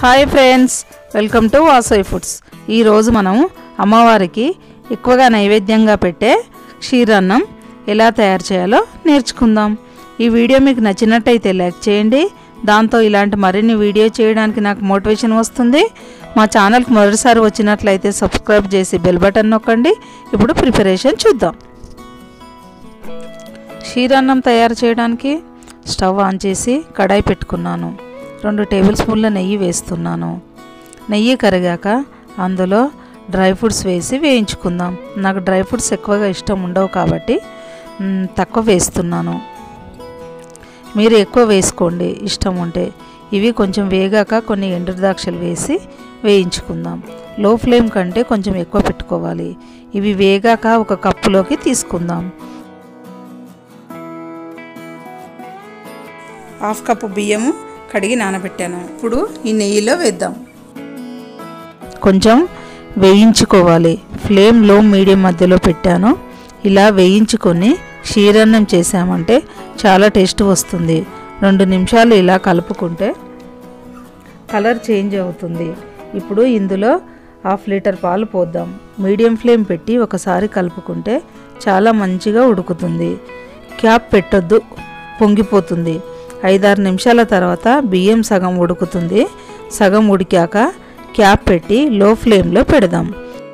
hi friends welcome to Vasavi foods ఈరోజు మనం అమ్మవారికి ఎక్కువగా నైవేద్యంగా పెట్టే క్షీరాన్నం ఎలా తయారు చేయాలో నేర్చుకుందాం ఈ వీడియో మీకు నచ్చినట్టయితే లైక్ చేయండి దాంతో ఇలాంటి మరిన్ని వీడియో చేయడానికి నాకు మోటివేషన్ వస్తుంది మా ఛానల్కి మొదటిసారి వచ్చినట్లయితే సబ్స్క్రైబ్ చేసి బెల్ బటన్ నొక్కండి ఇప్పుడు ప్రిపరేషన్ చూద్దాం క్షీరాన్నం తయారు చేయడానికి స్టవ్ ఆన్ చేసి కడాయి పెట్టుకున్నాను రెండు టేబుల్ స్పూన్ల నెయ్యి వేస్తున్నాను నెయ్యి కరిగాక అందులో డ్రై ఫ్రూట్స్ వేసి వేయించుకుందాం నాకు డ్రై ఫ్రూట్స్ ఎక్కువగా ఇష్టం ఉండవు కాబట్టి మ్, తక్కువ వేస్తున్నాను మీరు ఎక్కువ వేసుకోండి ఇష్టం ఉంటే ఇవి కొంచెం వేగాక కొన్ని ఎండు ద్రాక్షలు వేసి వేయించుకుందాం లో ఫ్లేమ్ కంటే కొంచెం ఎక్కువ పెట్టుకోవాలి ఇవి వేగాక ఒక కప్పులోకి తీసుకుందాం హాఫ్ కప్పు బియ్యము కడిగి నానబెట్టాను ఇప్పుడు ఈ నెయ్యిలో వేద్దాం కొంచెం వేయించుకోవాలి ఫ్లేమ్ లో మీడియం మధ్యలో పెట్టాను ఇలా వేయించుకొని క్షీరన్నం చేసామంటే చాలా టేస్ట్ వస్తుంది రెండు నిమిషాలు ఇలా కలుపుకుంటే కలర్ చేంజ్ అవుతుంది ఇప్పుడు ఇందులో హాఫ్ లీటర్ పాలు పోద్దాం మీడియం ఫ్లేమ్ పెట్టి ఒకసారి కలుపుకుంటే చాలా మంచిగా ఉడుకుతుంది క్యాప్ పెట్టొద్దు పొంగిపోతుంది ఐదారు నిమిషాల తర్వాత బియ్యం సగం ఉడుకుతుంది సగం ఉడికాక క్యాప్ పెట్టి లో ఫ్లేమ్లో పెడదాం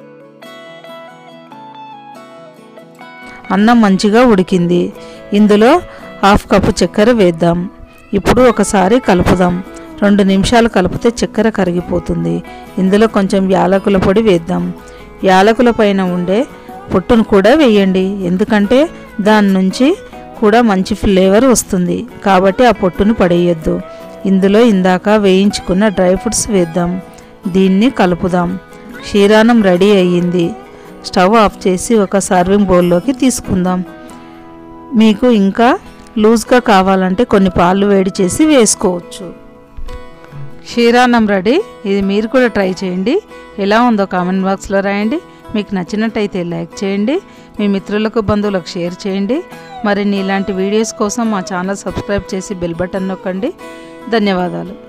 అన్నం మంచిగా ఉడికింది ఇందులో హాఫ్ కప్పు చక్కెర వేద్దాం ఇప్పుడు ఒకసారి కలుపుదాం రెండు నిమిషాలు కలిపితే చక్కెర కరిగిపోతుంది ఇందులో కొంచెం యాలకుల పొడి వేద్దాం యాలకుల పైన ఉండే పొట్టును కూడా వేయండి ఎందుకంటే దాని నుంచి కూడా మంచి ఫ్లేవర్ వస్తుంది కాబట్టి ఆ పొట్టును పడేయొద్దు ఇందులో ఇందాక వేయించుకున్న డ్రై ఫ్రూట్స్ వేద్దాం దీన్ని కలుపుదాం క్షీరాన్నం రెడీ అయ్యింది స్టవ్ ఆఫ్ చేసి ఒక సర్వింగ్ బౌల్లోకి తీసుకుందాం మీకు ఇంకా లూజ్గా కావాలంటే కొన్ని పాలు వేడి చేసి వేసుకోవచ్చు క్షీరాన్నం రెడీ ఇది మీరు కూడా ట్రై చేయండి ఎలా ఉందో కామెంట్ బాక్స్లో రాయండి మీకు నచ్చినట్టయితే లైక్ చేయండి మీ మిత్రులకు బంధువులకు షేర్ చేయండి మరిన్ని ఇలాంటి వీడియోస్ కోసం మా ఛానల్ సబ్స్క్రైబ్ చేసి బెల్ బటన్ నొక్కండి ధన్యవాదాలు